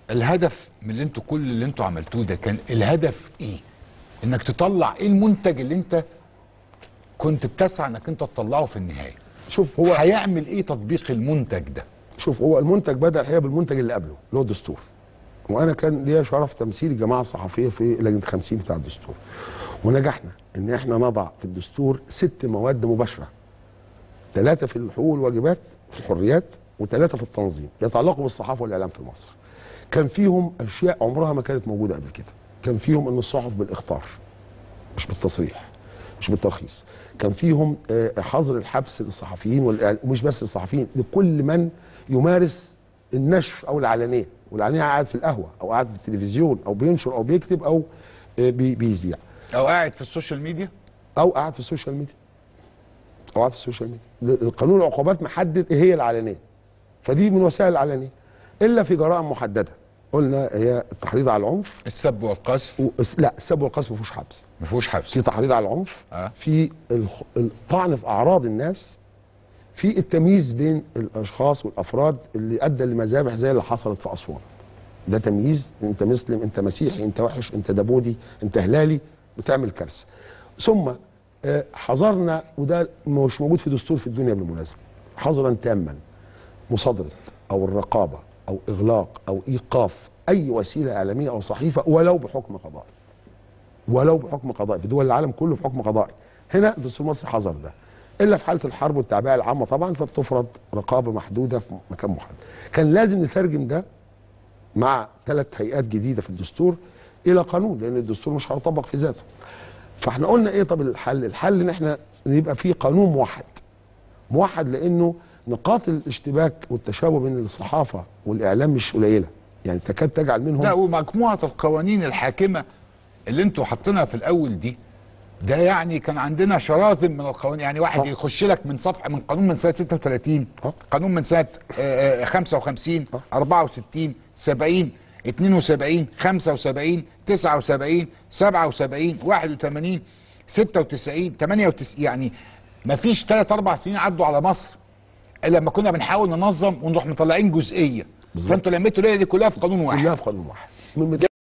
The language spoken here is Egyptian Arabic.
الهدف من اللي انتوا كل اللي انتوا عملتوه ده كان الهدف ايه انك تطلع ايه المنتج اللي انت كنت بتسعى انك انت تطلعه في النهايه شوف هو هيعمل ايه تطبيق المنتج ده شوف هو المنتج بدا الحقيقه بالمنتج اللي قبله اللي هو الدستور وانا كان ليا شرف تمثيل الجماعه الصحفيه في لجنه 50 بتاع الدستور ونجحنا ان احنا نضع في الدستور ست مواد مباشره ثلاثه في الحقوق والواجبات في الحريات وثلاثه في التنظيم يتعلقوا بالصحافه والاعلام في مصر كان فيهم اشياء عمرها ما كانت موجوده قبل كده كان فيهم ان الصحف بالاخطار مش بالتصريح مش بالترخيص كان فيهم آه، حظر الحبس للصحفيين والإعل- ومش بس للصحفيين لكل من يمارس النشر او العلانيه والعلانيه قاعد في القهوه او قاعد في التلفزيون او بينشر او بيكتب او آه، بي- بيذيع او قاعد في السوشيال ميديا او قاعد في السوشيال ميديا او قاعد في السوشيال ميديا القانون العقوبات محدد ايه هي العلانيه فدي من وسائل العلانيه الا في جرائم محدده قلنا هي التحريض على العنف السب والقذف و... لا السب والقذف ما فيهوش حبس ما فيهوش حبس في تحريض على العنف آه. في الخ- الطعن في اعراض الناس في التمييز بين الاشخاص والافراد اللي ادى لمذابح زي اللي حصلت في اسوان ده تمييز انت مسلم انت مسيحي انت وحش انت دبودي انت هلالي بتعمل كارثه ثم آه، حظرنا وده مش موجود في دستور في الدنيا بالمناسبه حظرا تاما مصادره او الرقابه او اغلاق او ايقاف اي وسيله اعلاميه او صحيفه ولو بحكم قضائي ولو بحكم قضائي في دول العالم كله بحكم قضائي هنا الدستور المصري حظر ده الا في حاله الحرب والتعبئه العامه طبعا فبتفرض رقابه محدوده في مكان محدد كان لازم نترجم ده مع ثلاث هيئات جديده في الدستور الى قانون لان الدستور مش هيطبق في ذاته فاحنا قلنا ايه طب الحل الحل ان احنا يبقى في قانون موحد موحد لانه نقاط الاشتباك والتشابه بين الصحافه والاعلام مش قليله يعني تكاد تجعل منهم لا ومجموعه القوانين الحاكمه اللي انتوا حاطينها في الاول دي ده يعني كان عندنا شراذم من القوانين يعني واحد آه. يخش لك من صفحه من قانون من سنه 36 آه. قانون من سنه آه، آه، 55 64 70 72 75 79 77 81 96 98 يعني ما فيش ثلاث اربع سنين عدوا على مصر الا لما كنا بنحاول ننظم ونروح مطلعين جزئيه فانتوا لميتوا الليله دي كلها في قانون واحد كلها في قانون واحد من